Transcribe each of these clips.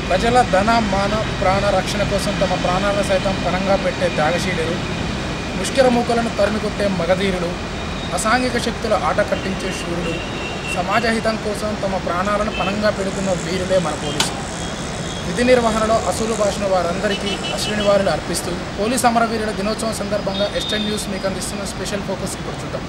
ప్రజల ధన మాన ప్రాణ రక్షణ కోసం తమ ప్రాణాలను సైతం పణంగా పెట్టే త్యాగశీలురు ముష్కర మూకలను తరిమికొట్టే మగధీరులు అసాంఘిక శక్తుల ఆట కట్టించే శూరులు సమాజ హితం కోసం తమ ప్రాణాలను పణంగా పెడుతున్న వీరులే మన పోలీసులు విధి నిర్వహణలో అసలు భాషను వారందరికీ అశ్విని వారులు అర్పిస్తూ పోలీస్ అమరవీరుల దినోత్సవం సందర్భంగా ఎస్టర్న్ న్యూస్ మీకు అందిస్తున్న స్పెషల్ ఫోకస్ ఇప్పుడు చూద్దాం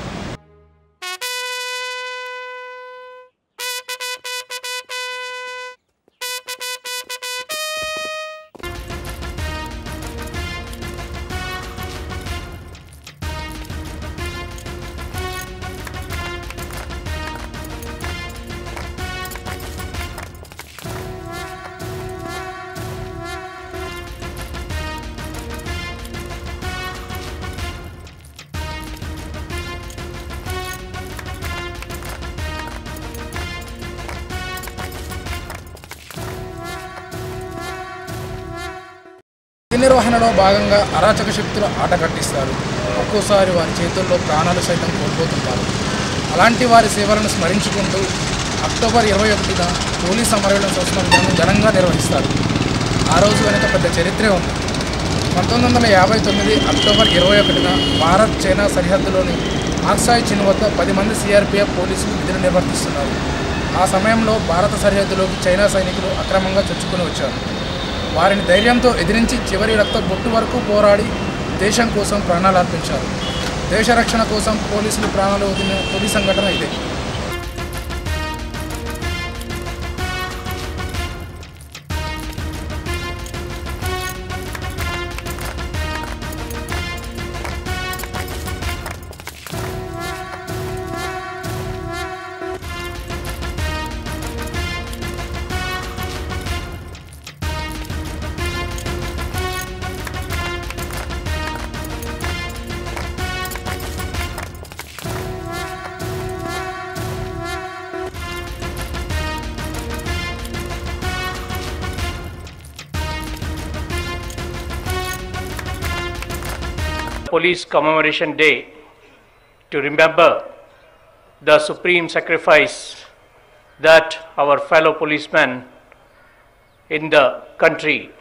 విధి నిర్వహణలో భాగంగా అరాచక శక్తులు ఆట కట్టిస్తారు ఒక్కోసారి వారి చేతుల్లో ప్రాణాలు సైతం కోల్పోతుంటారు అలాంటి వారి సేవలను స్మరించుకుంటూ అక్టోబర్ ఇరవై ఒకటిన పోలీస్ అమరవీరుల సంస్మరణను ఘనంగా నిర్వహిస్తారు ఆ రోజు వెనుక పెద్ద చరిత్రే ఉంది పంతొమ్మిది వందల యాభై తొమ్మిది అక్టోబర్ ఇరవై ఒకటిన భారత్ చైనా సరిహద్దులోని ఆక్సాయ్ చిన్ వద్ద పది మంది సిఆర్పిఎఫ్ పోలీసులు విధులు నిర్వర్తిస్తున్నారు ఆ సమయంలో భారత సరిహద్దులోకి చైనా సైనికులు అక్రమంగా చొచ్చుకుని వచ్చారు వారిని ధైర్యంతో ఎదిరించి చివరి రక్త బొట్టు వరకు పోరాడి దేశం కోసం ప్రాణాలు అర్పించారు దేశ రక్షణ కోసం పోలీసులు ప్రాణాలు వదిలిన తొలి సంఘటన ఇదే Police Commemoration Day to remember the supreme sacrifice that our fellow policemen in the country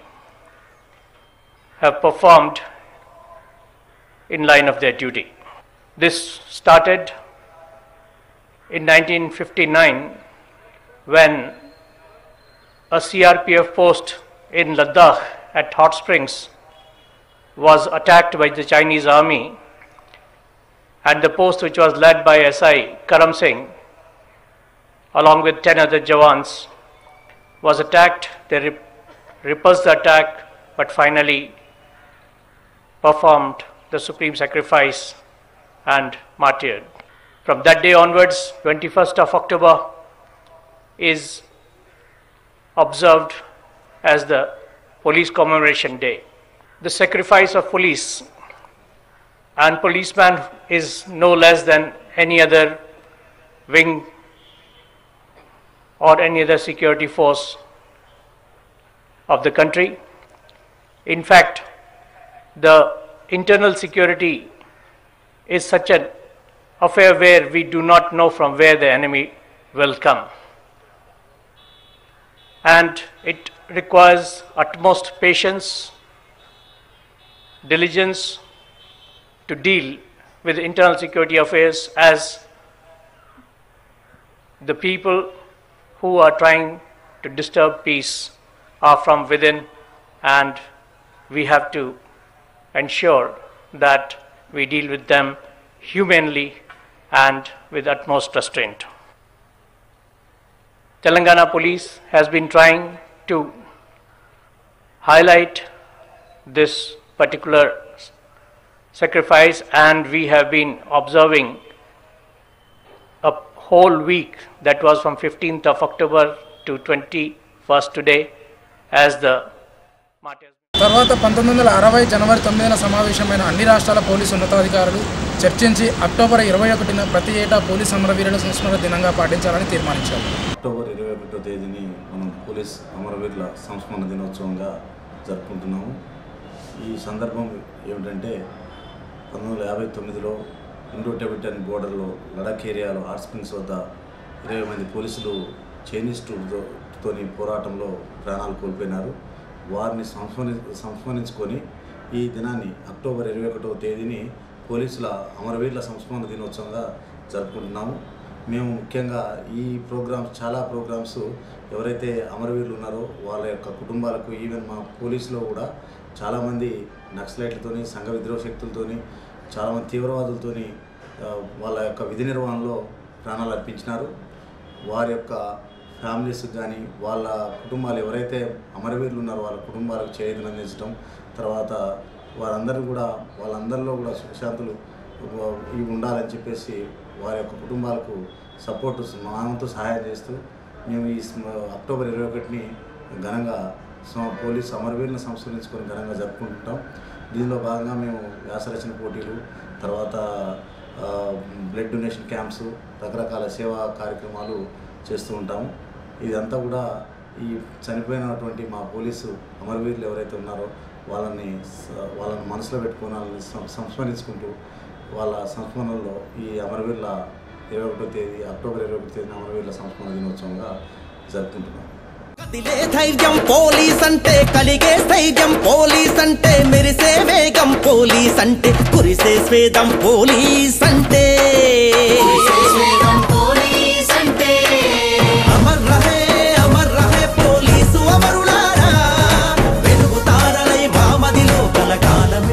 have performed in line of their duty. This started in 1959 when a CRPF post in Ladakh at Hot Springs was attacked by the Chinese army and the post which was led by SI Karam Singh along with 10 other Jawans was attacked. They rep- repulsed the attack but finally performed the supreme sacrifice and martyred. From that day onwards, 21st of October is observed as the Police Commemoration Day. The sacrifice of police and policeman is no less than any other wing or any other security force of the country. In fact, the internal security is such an affair where we do not know from where the enemy will come. And it requires utmost patience, diligence to deal with internal security affairs as the people who are trying to disturb peace are from within and we have to ensure that we deal with them humanely and with utmost restraint. Telangana police has been trying to highlight this particular sacrifice and we have been observing a whole week that was from 15th of October to 21st today as the martyrs. తర్వాత పంతొమ్మిది వందల అరవై జనవరి తొమ్మిదిన సమావేశమైన అన్ని రాష్ట్రాల police ఉన్నతాధికారులు చర్చించి అక్టోబర్ ఇరవై ఒకటిన ప్రతి ఏటా పోలీస్ అమరవీరుల సంస్మరణ దినంగా పాటించాలని తీర్మానించారు అక్టోబర్ ఇరవై ఒకటో తేదీని మనం పోలీస్ అమరవీరుల సంస్మరణ దినోత్సవంగా జరుపుకుంటున్నాము ఈ సందర్భం ఏమిటంటే పంతొమ్మిది వందల యాభై తొమ్మిదిలో ఇండో టెబిటన్ బోర్డర్లో లడాక్ ఏరియాలో హాట్ స్ప్రింగ్స్ వద్ద ఇరవై మంది పోలీసులు చైనీస్ ట్రూప్తో తోని పోరాటంలో ప్రాణాలు కోల్పోయినారు వారిని సంస్మరి సంస్మరించుకొని ఈ దినాన్ని అక్టోబర్ ఇరవై ఒకటవ తేదీని పోలీసుల అమరవీరుల సంస్మరణ దినోత్సవంగా జరుపుకుంటున్నాము మేము ముఖ్యంగా ఈ ప్రోగ్రామ్స్ చాలా ప్రోగ్రామ్స్ ఎవరైతే అమరవీరులు ఉన్నారో వాళ్ళ యొక్క కుటుంబాలకు ఈవెన్ మా పోలీసులో కూడా చాలామంది నక్సలైట్లతోని సంఘ విద్రోహ శక్తులతోని చాలామంది తీవ్రవాదులతోని ఆ, వాళ్ళ యొక్క విధి నిర్వహణలో ప్రాణాలు అర్పించినారు వారి యొక్క ఫ్యామిలీస్ కానీ వాళ్ళ కుటుంబాలు ఎవరైతే అమరవీరులు ఉన్నారో వాళ్ళ కుటుంబాలకు చేయూతను అందించడం తర్వాత వారందరూ కూడా వాళ్ళందరిలో కూడా సుశాంతులు ఇవి ఉండాలని చెప్పేసి వారి యొక్క కుటుంబాలకు సపోర్ట్ మా వంతు సహాయం చేస్తూ మేము ఈ స్మ- అక్టోబర్ ఇరవై ఒకటిని ఘనంగా సమ- పోలీస్ అమరవీరులను సంస్కరించుకొని ఘనంగా జరుపుకుంటుంటాం దీనిలో భాగంగా మేము వ్యాసరచన పోటీలు తర్వాత ఆ, బ్లడ్ డొనేషన్ క్యాంప్స్ రకరకాల సేవా కార్యక్రమాలు చేస్తూ ఉంటాము ఇదంతా కూడా ఈ చనిపోయినటువంటి మా పోలీసు అమరవీరులు ఎవరైతే ఉన్నారో వాళ్ళని స- వాళ్ళని మనసులో పెట్టుకుని వాళ్ళని సం- సంస్మరించుకుంటూ వాళ్ళ సంస్మరణలో ఈ అమరవీరుల ఇరవై ఒకటో తేదీ అక్టోబర్ ఇరవై ఒకటో తేదీన అమరవీరుల సంస్మరణ దినోత్సవంగా జరుపుకుంటున్నాం కదిలే ధైర్యం పోలీస్ అంటే కలిగే ధైర్యం పోలీస్ అంటే మెరిసే వేగం పోలీస్ అంటే కురిసే స్వేదం పోలీస్ అంటే అమర్ రహే అమర్ రహే పోలీసు అమరులారా వెలుగుతారలై మామదిలో కలకాలమే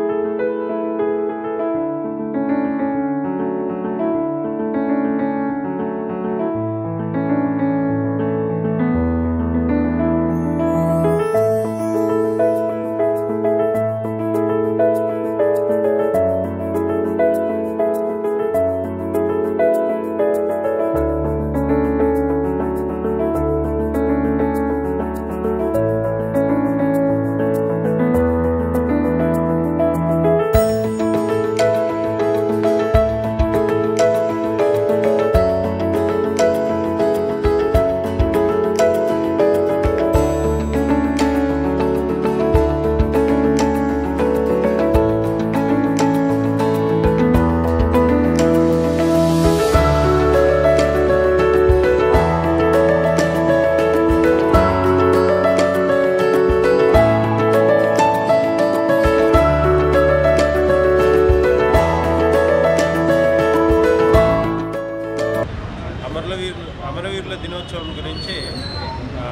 అమరవీరులు అమరవీరుల దినోత్సవం గురించి ఆ,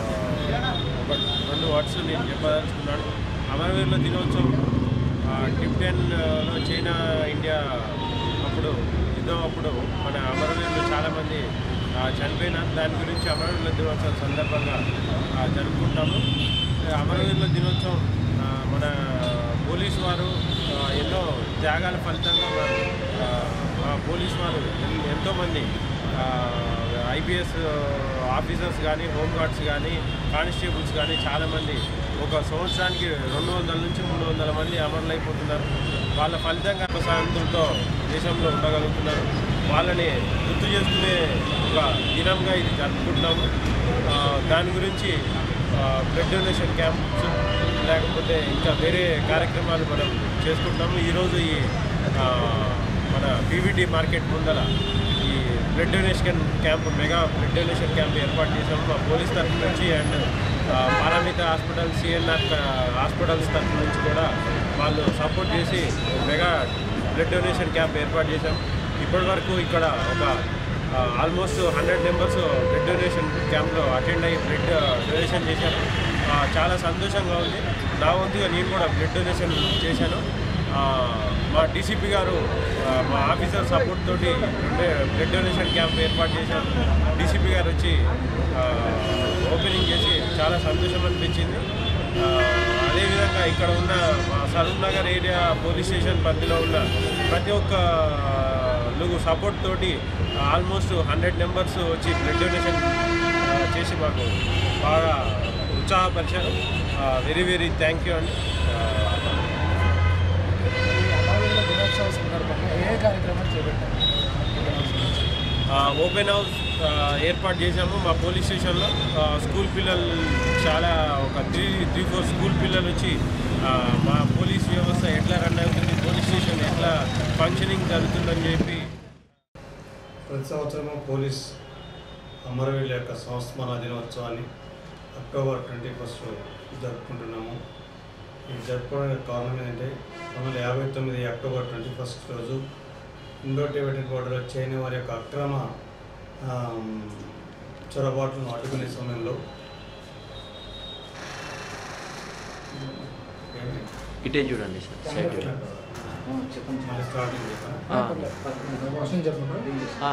ఒక రెండు వర్డ్స్ నేను చెప్పదలుచుకున్నాను అమరవీరుల దినోత్సవం టిప్టెన్లో చైనా ఇండియా అప్పుడు యుద్ధం అప్పుడు మన అమరవీరులు చాలామంది ఆ, చనిపోయినారు దాని గురించి అమరవీరుల దినోత్సవం సందర్భంగా ఆ, జరుపుకుంటాము ఈ అమరవీరుల దినోత్సవం ఆ, మన పోలీసు వారు ఆ, ఎన్నో త్యాగాల ఫలితంగా మన, ఆ, మా పోలీసు వారు ఎన్- ఎంతోమంది ఐపీఎస్ ఆఫీసర్స్ కానీ హోంగార్డ్స్ కానీ కానిస్టేబుల్స్ కానీ చాలామంది ఒక సంవత్సరానికి రెండు వందల నుంచి మూడు వందల మంది అమరులైపోతున్నారు వాళ్ళ ఫలితంగా ప్రశాంతులతో దేశంలో ఉండగలుగుతున్నారు వాళ్ళని గుర్తు చేసుకునే ఒక దినంగా ఇది జరుపుకుంటున్నాము ఆ, దాని గురించి బ్లడ్ డొనేషన్ క్యాంప్స్ లేకపోతే ఇంకా వేరే కార్యక్రమాలు మనం చేసుకుంటున్నాము ఈరోజు ఈ ఆ, మన పీవీటీ మార్కెట్ ముందర ఈ blood donation camp mega blood donation camp ఏర్పాటు చేసాము మా పోలీస్ తరఫు నుంచి and Paramita hospital CNR hospitals తరఫు నుంచి కూడా వాళ్ళు సపోర్ట్ చేసి మెగా బ్లడ్ డొనేషన్ క్యాంప్ ఏర్పాటు చేశాం ఇప్పటి వరకు ఇక్కడ ఒక almost hundred members blood donation క్యాంప్లో అటెండ్ అయ్యి బ్లడ్ డొనేషన్ చేశారు ఆ, చాలా సంతోషంగా ఉంది నా వంతుగా నేను కూడా బ్లడ్ డొనేషన్ చేశాను ఆ, మా డీసీపీ గారు ఆ, మా ఆఫీసర్ సపోర్ట్ తోటి బ్లడ్ డొనేషన్ క్యాంప్ ఏర్పాటు చేశారు డీసీపీ గారు వచ్చి ఆ, ఓపెనింగ్ చేసి చాలా సంతోషం అనిపించింది ఆ, అదేవిధంగా ఇక్కడ ఉన్న మా Saroornagar area police station పరిధిలో ఉన్న ప్రతి ఒక్క లుగు సపోర్ట్ తోటి ఆల్మోస్ట్ హండ్రెడ్ నెంబర్స్ వచ్చి బ్లడ్ డొనేషన్ ఆ, చేసి మాకు బాగా ఉత్సాహపరిచారు వెరీ వెరీ థ్యాంక్ యూ అండి ఆ, ఈ అమరవీరుల దినోత్సవం సందర్భంగా ఏ కార్యక్రమాలు చేపట్టారు ఆ, ఓపెన్ హౌస్ ఆ, ఏర్పాటు చేశాము మా పోలీస్ స్టేషన్లో ఆ, స్కూల్ పిల్లలు చాలా ఒక త్రీ త్రీ ఫోర్ స్కూల్ పిల్లలు వచ్చి ఆ, మా పోలీస్ వ్యవస్థ ఎట్లా రన్ అవుతుంది పోలీస్ స్టేషన్ ఎట్లా ఫంక్షనింగ్ జరుగుతుందని చెప్పి ప్రతి సంవత్సరము పోలీస్ అమరవీరుల యొక్క సంస్మరణ దినోత్సవాన్ని అక్టోబర్ ట్వంటీ ఫస్ట్ జరుపుకుంటున్నాము ఇది జరుపుకోవడానికి కారణం ఏంటంటే పంతొమ్మిది వందల యాభై తొమ్మిది అక్టోబర్ ట్వంటీ ఫస్ట్ రోజు ఇండో టిబెటన్ బోర్డర్లో చైనా వారి యొక్క అక్రమ ఆమ్, చొరబాట్లను అడ్డుకునే సమయంలో ఏమి? ఇటే చూడండి సార్ సైడ్ చూడండి మళ్ళీ స్టార్టింగ్ చెప్పాను ఆ, క్వశ్చన్ చెప్పండి ఆ,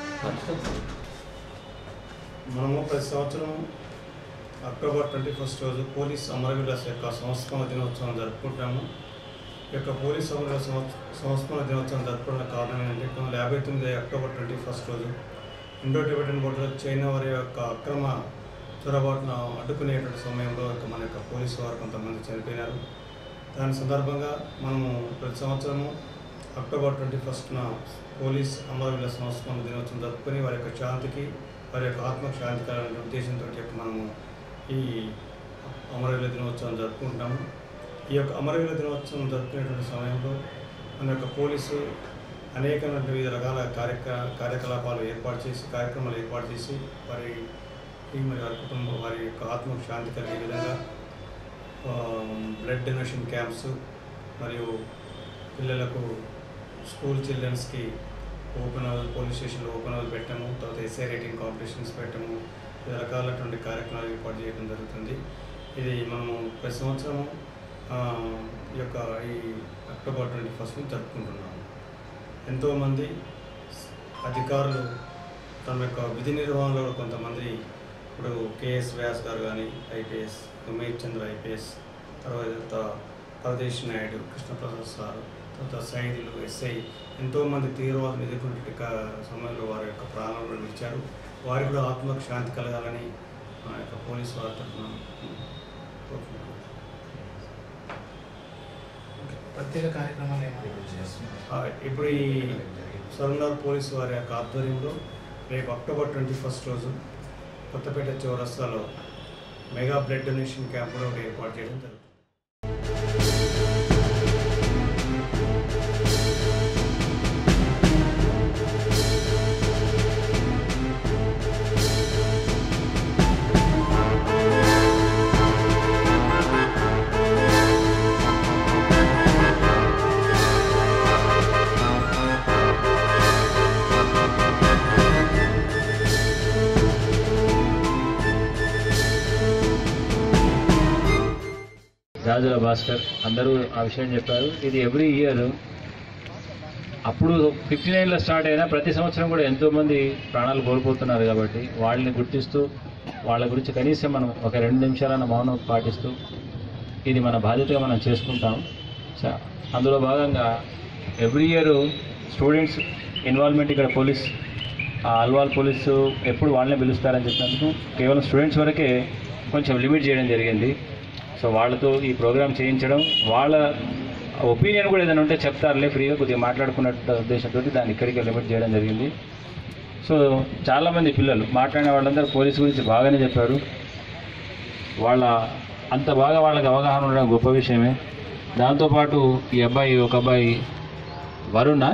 మనము ప్రతి సంవత్సరం అక్టోబర్ ట్వంటీ ఫస్ట్ రోజు పోలీస్ అమరవీరుల యొక్క సంస్మరణ దినోత్సవం జరుపుకుంటాము ఈ యొక్క పోలీస్ అమరవీరుల సంవత్స- సంస్మరణ దినోత్సవం జరుపుకోవడానికి కారణం ఏంటంటే పంతొమ్మిది వందల యాభై తొమ్మిది అక్టోబర్ ట్వంటీ ఫస్ట్ రోజు ఇండో టిబెటన్ బోర్డులో చైనా వారి యొక్క అక్రమ చొరబాటును అడ్డుకునేటువంటి సమయంలో యొక్క మన యొక్క పోలీసు వారు కొంతమంది చనిపోయినారు దాని సందర్భంగా మనము ప్రతి సంవత్సరము అక్టోబర్ ట్వంటీ ఫస్ట్న పోలీస్ అమరవీరుల సంస్మరణ దినోత్సవం జరుపుకొని వారి యొక్క శాంతికి వారి యొక్క ఆత్మకు శాంతి కలగాలనే ఉద్దేశంతో చెప్పి మనము ఈ అమరవీరుల దినోత్సవం జరుపుకుంటాము ఈ యొక్క అమరవీరుల దినోత్సవం జరుపుకునేటువంటి సమయంలో మన యొక్క పోలీసు అనేకమైన వివిధ రకాల కార్యక కార్యకలాపాలు ఏర్పాటు చేసి కార్యక్రమాలు ఏర్పాటు చేసి వారి ఈ మరి వారి కుటుంబం వారి యొక్క ఆత్మకు శాంతి కలిగే విధంగా బ్లడ్ డొనేషన్ క్యాంప్స్ మరియు పిల్లలకు స్కూల్ చిల్డ్రన్స్కి ఓపెన్ హౌస్ పోలీస్ స్టేషన్లో ఓపెన్ హౌస్ పెట్టము తర్వాత ఎస్ఐ రేటింగ్ కాంపిటీషన్స్ పెట్టము వివిధ రకాలటువంటి కార్యక్రమాలు ఏర్పాటు చేయడం జరుగుతుంది ఇది మనము ప్రతి సంవత్సరము ఆ, ఈ యొక్క ఈ అక్టోబర్ ట్వంటీ ఫస్ట్ని జరుపుకుంటున్నాము ఎంతోమంది అధికారులు తమ యొక్క విధి నిర్వహణలో కొంతమంది ఇప్పుడు కేఎస్ వ్యాస్ గారు కానీ ఐపీఎస్ ఉమేష్ చంద్ర ఐపీఎస్ తర్వాత పరదేశ్ నాయుడు కృష్ణప్రసాద్ సార్ తర్వాత సైనికులు ఎస్ఐ ఎంతోమంది తీవ్రవాదులు ఎదుర్కొనే సమయంలో వారి యొక్క ప్రాణాలను విడిచారు వారికి కూడా ఆత్మకు శాంతి కలగాలని మా యొక్క పోలీసు వారి తరఫున కోరుకుంటున్నాను ప్రత్యేక కార్యక్రమాలు ఏమైనా చేస్తున్నారు ఆ, ఇప్పుడు ఈ సరళనాథ్ పోలీసు వారి యొక్క ఆధ్వర్యంలో రేపు అక్టోబర్ ట్వంటీ ఫస్ట్ రోజు కొత్తపేట చౌరస్తాలో మెగా బ్లడ్ డొనేషన్ క్యాంప్ కూడా ఒకటి ఏర్పాటు చేయడం జరుగుతుంది రాజుల భాస్కర్ అందరూ ఆ విషయం చెప్పారు ఇది ఎవ్రీ ఇయర్ అప్పుడు ఫిఫ్టీ నైన్లో స్టార్ట్ అయినా ప్రతి సంవత్సరం కూడా ఎంతోమంది ప్రాణాలు కోల్పోతున్నారు కాబట్టి వాళ్ళని గుర్తిస్తూ వాళ్ళ గురించి కనీసం మనం ఒక రెండు నిమిషాలన్న మౌనం పాటిస్తూ ఇది మన బాధ్యతగా మనం చేసుకుంటాం స- అందులో భాగంగా ఎవ్రీ ఇయర్ స్టూడెంట్స్ ఇన్వాల్వ్మెంట్ ఇక్కడ పోలీస్ ఆ అల్వాల్ పోలీసు ఎప్పుడు వాళ్ళనే పిలుస్తారని చెప్పినందుకు కేవలం స్టూడెంట్స్ వరకే కొంచెం లిమిట్ చేయడం జరిగింది సో వాళ్ళతో ఈ ప్రోగ్రామ్ చేయించడం వాళ్ళ ఒపీనియన్ కూడా ఏదైనా ఉంటే చెప్తారులే ఫ్రీగా కొద్దిగా మాట్లాడుకున్నట్టు ఉద్దేశంతో దాన్ని ఇక్కడికి లిమిట్ చేయడం జరిగింది సో చాలామంది పిల్లలు మాట్లాడిన వాళ్ళందరూ పోలీస్ గురించి బాగానే చెప్పారు వాళ్ళ అంత బాగా వాళ్ళకి అవగాహన ఉండడం గొప్ప విషయమే దాంతోపాటు ఈ అబ్బాయి ఒక అబ్బాయి వరుణ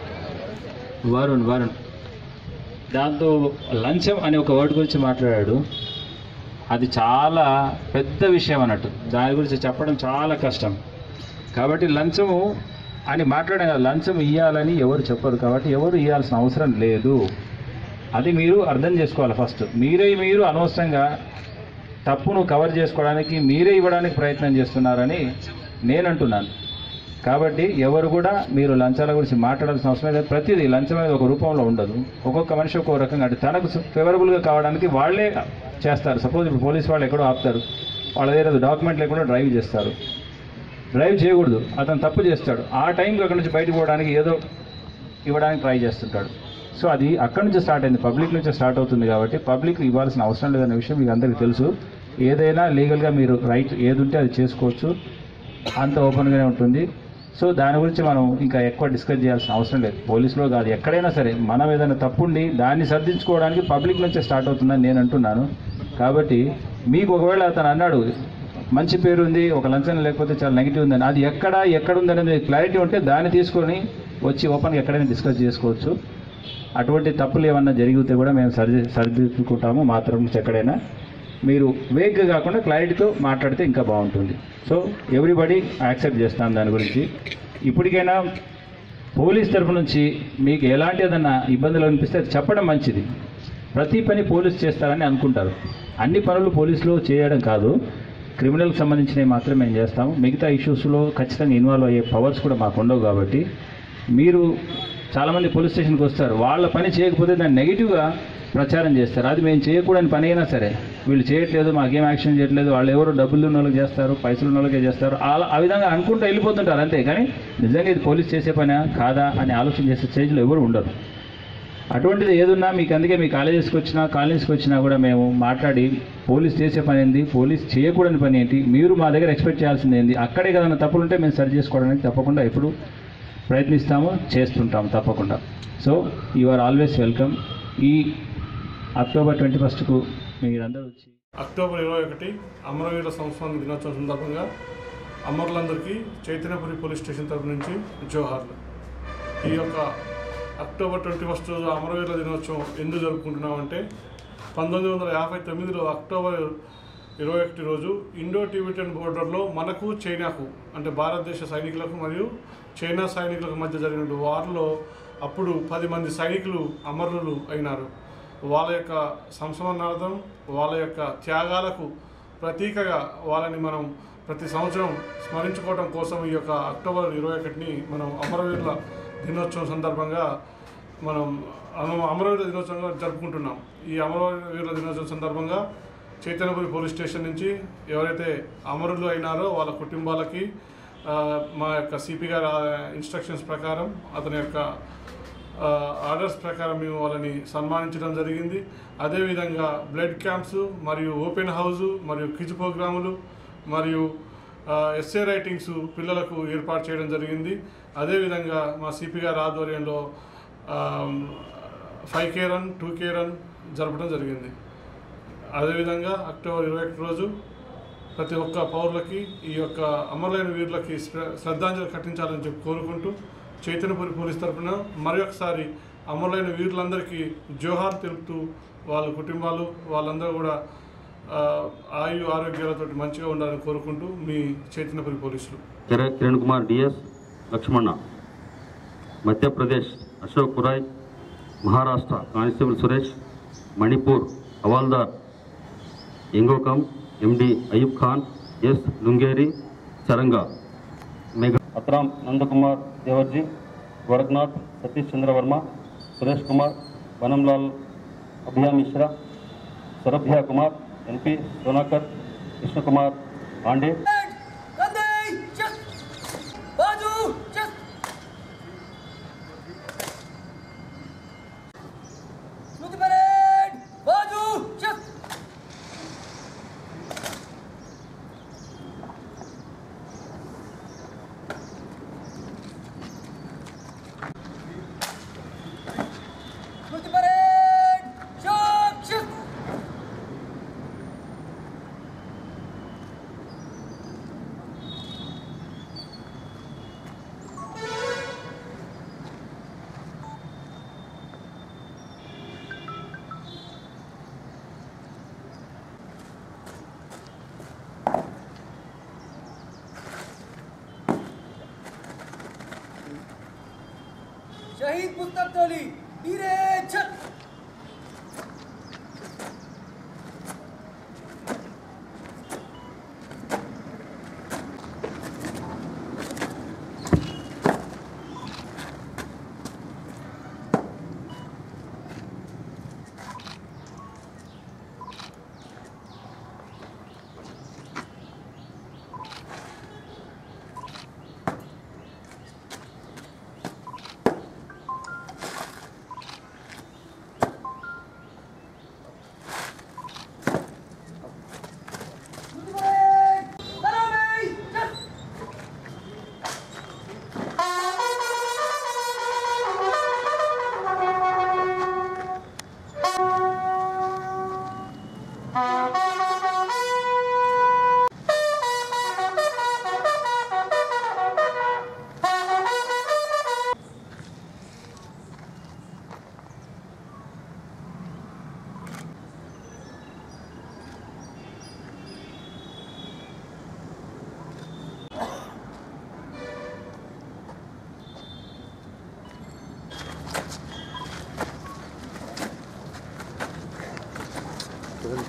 వరుణ్ వరుణ్ దాంతో లంచం అనే ఒక వర్డ్ గురించి మాట్లాడాడు అది చాలా పెద్ద విషయం అన్నట్టు దాని గురించి చెప్పడం చాలా కష్టం కాబట్టి లంచము అని మాట్లాడడం కాదు లంచం ఇవ్వాలని ఎవరు చెప్పరు కాబట్టి ఎవరు ఇవ్వాల్సిన అవసరం లేదు అది మీరు అర్థం చేసుకోవాలి ఫస్ట్ మీరే మీరు అనవసరంగా తప్పును కవర్ చేసుకోవడానికి మీరే ఇవ్వడానికి ప్రయత్నం చేస్తున్నారని నేను అంటున్నాను కాబట్టి ఎవరు కూడా మీరు లంచాల గురించి మాట్లాడాల్సిన అవసరం లేదు ప్రతిదీ లంచం అనేది ఒక రూపంలో ఉండదు ఒక్కొక్క మనిషి ఒక్కో రకంగా అంటే తనకు ఫేవరబుల్గా కావడానికి వాళ్ళే చేస్తారు సపోజ్ ఇప్పుడు పోలీస్ వాళ్ళు ఎక్కడో ఆపుతారు వాళ్ళ దగ్గర డాక్యుమెంట్ లేకుండా డ్రైవ్ చేస్తారు డ్రైవ్ చేయకూడదు అతను తప్పు చేస్తాడు ఆ టైంకి అక్కడి నుంచి బయటకు పోవడానికి ఏదో ఇవ్వడానికి ట్రై చేస్తుంటాడు సో అది అక్కడి నుంచి స్టార్ట్ అయింది పబ్లిక్ నుంచి స్టార్ట్ అవుతుంది కాబట్టి పబ్లిక్ ఇవ్వాల్సిన అవసరం లేదనే విషయం మీకు అందరికీ తెలుసు ఏదైనా లీగల్గా మీరు రైట్ ఏది ఉంటే అది చేసుకోవచ్చు అంత ఓపెన్గానే ఉంటుంది సో దాని గురించి మనం ఇంకా ఎక్కువ డిస్కస్ చేయాల్సిన అవసరం లేదు పోలీసులో కాదు ఎక్కడైనా సరే మనం ఏదైనా తప్పుండి దాన్ని సర్దించుకోవడానికి పబ్లిక్ నుంచే స్టార్ట్ అవుతుందని నేను అంటున్నాను కాబట్టి మీకు ఒకవేళ అతను అన్నాడు మంచి పేరు ఉంది ఒక లంచం లేకపోతే చాలా నెగిటివ్ ఉందని అది ఎక్కడ ఎక్కడ ఉందనేది క్లారిటీ ఉంటే దాన్ని తీసుకొని వచ్చి ఓపెన్గా ఎక్కడైనా డిస్కస్ చేసుకోవచ్చు అటువంటి తప్పులు ఏమన్నా జరిగితే కూడా మేము సరి సరిదిద్దుకుంటాము మా తరఫు నుంచి ఎక్కడైనా మీరు వేగ్గా కాకుండా క్లారిటీతో మాట్లాడితే ఇంకా బాగుంటుంది సో ఎవ్రీబడి యాక్సెప్ట్ చేస్తాను దాని గురించి ఇప్పటికైనా పోలీస్ తరఫు నుంచి మీకు ఎలాంటి ఏదన్నా ఇబ్బందులు అనిపిస్తే అది చెప్పడం మంచిది ప్రతి పని పోలీస్ చేస్తారని అనుకుంటారు అన్ని పనులు పోలీసులు చేయడం కాదు క్రిమినల్కి సంబంధించినవి మాత్రం మేము చేస్తాము మిగతా ఇష్యూస్లో ఖచ్చితంగా ఇన్వాల్వ్ అయ్యే పవర్స్ కూడా మాకు ఉండవు కాబట్టి మీరు చాలామంది పోలీస్ స్టేషన్కి వస్తారు వాళ్ళ పని చేయకపోతే దాన్ని నెగిటివ్గా ప్రచారం చేస్తారు అది మేము చేయకూడని పని అయినా సరే వీళ్ళు చేయట్లేదు మాకేం యాక్షన్ చేయట్లేదు వాళ్ళు ఎవరు డబ్బులు ఉన్న వాళ్ళకి చేస్తారు పైసలు ఉన్న వాళ్ళకే చేస్తారు అలా ఆ విధంగా అనుకుంటూ వెళ్ళిపోతుంటారు అంతే కానీ నిజంగా ఇది పోలీస్ చేసే పనా కాదా అని ఆలోచన చేసే స్టేజ్లో ఎవరు ఉండరు అటువంటిది ఏదున్నా మీకు అందుకే మీ కాలేజెస్కి వచ్చినా కాలేజెస్కి వచ్చినా కూడా మేము మాట్లాడి పోలీస్ చేసే పని ఏంది పోలీస్ చేయకూడని పని ఏంటి మీరు మా దగ్గర ఎక్స్పెక్ట్ చేయాల్సింది ఏంది అక్కడే ఏదైనా తప్పులు ఉంటే మేము సరి చేసుకోవడానికి తప్పకుండా ఎప్పుడు ప్రయత్నిస్తాము చేస్తుంటాము తప్పకుండా so you are always welcome ఈ అక్టోబర్ ట్వంటీ ఫస్ట్కు మీరందరూ వచ్చి అక్టోబర్ ఇరవై ఒకటి అమరవీరుల సంస్మరణ దినోత్సవం సందర్భంగా అమరులందరికీ చైతన్యపురి పోలీస్ స్టేషన్ తరపు నుంచి జోహార్లు ఈ యొక్క అక్టోబర్ ట్వంటీ ఫస్ట్ రోజు అమరవీరుల దినోత్సవం ఎందుకు జరుపుకుంటున్నామంటే పంతొమ్మిది వందల యాభై తొమ్మిదిలో అక్టోబర్ ఇరవై ఒకటి రోజు ఇండో టిబెటన్ బోర్డర్లో మనకు చైనాకు అంటే భారతదేశ సైనికులకు మరియు చైనా సైనికులకు మధ్య జరిగిన వార్లో అప్పుడు పది మంది సైనికులు అమరులు అయినారు వాళ్ళ యొక్క సంస్మరణార్థం వాళ్ళ యొక్క త్యాగాలకు ప్రతీకగా వాళ్ళని మనం ప్రతి సంవత్సరం స్మరించుకోవడం కోసం ఈ యొక్క అక్టోబర్ ఇరవై ఒకటిని మనం అమరవీరుల దినోత్సవం సందర్భంగా మనం అమ- అమరవీరుల దినోత్సవంగా జరుపుకుంటున్నాం ఈ అమరవీరుల దినోత్సవం సందర్భంగా చైతన్యపురి పోలీస్ స్టేషన్ నుంచి ఎవరైతే అమరులు అయినారో వాళ్ళ కుటుంబాలకి ఆ, మా యొక్క సిపి గారి ఇన్స్ట్రక్షన్స్ ప్రకారం అతని యొక్క ఆ, ఆర్డర్స్ ప్రకారం మేము వాళ్ళని సన్మానించడం జరిగింది అదేవిధంగా బ్లడ్ క్యాంప్స్ మరియు ఓపెన్ హౌస్ మరియు క్విజ్ ప్రోగ్రాములు మరియు ఆ, ఎస్ఏ రైటింగ్స్ పిల్లలకు ఏర్పాటు చేయడం జరిగింది అదేవిధంగా మా సిపి గారి ఆధ్వర్యంలో five K run two K run జరపడం జరిగింది అదేవిధంగా అక్టోబర్ ఇరవై ఒకటి రోజు ప్రతి ఒక్క పౌరులకి ఈ యొక్క అమరులైన వీరులకి శ్ర- శ్రద్ధాంజలి కట్టించాలని చెప్పి కోరుకుంటూ చైతన్యపురి పోలీస్ తరఫున మరొకసారి అమరులైన వీరులందరికీ జోహార్ తెలుపుతూ వాళ్ళ కుటుంబాలు వాళ్ళందరూ కూడా ఆ, ఆయు ఆరోగ్యాలతో మంచిగా ఉండాలని కోరుకుంటూ మీ చైతన్యపురి పోలీసులు కిర- కిరణ్ కుమార్ డిఎస్ లక్ష్మణ మధ్యప్రదేశ్ అశోక్ కురాయ్ మహారాష్ట్ర కానిస్టేబుల్ సురేష్ మణిపూర్ హవాల్దార్ ఎంగోకం ఎండి అయూబ్ ఖాన్ ఎస్ లుంగేరి చరంగా మెగా అత్రాం నందకుమార్ దేవర్జీ గోరఖ్నాథ్ సతీష్ చంద్ర వర్మ సురేష్ కుమార్ వనంలాల్ అభియా మిశ్రా సరభ్య కుమార్ ఎన్పి సోనాకర్ కృష్ణకుమార్ పాండే शहीद पुस्तक टोली हीरे छत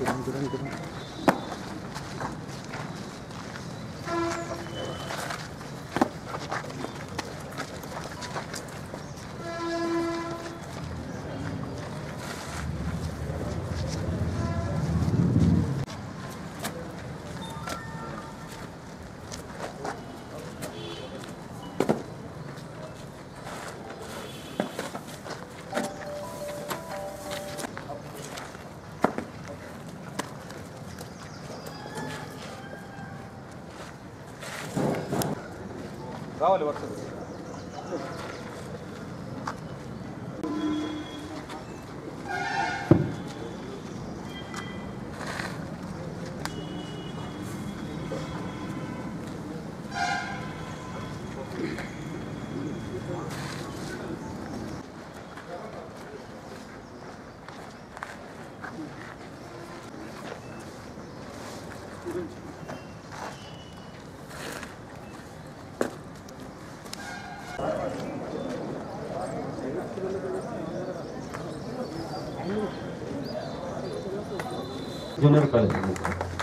రావాలి వరుసగా జూనియర్ కాలేజ్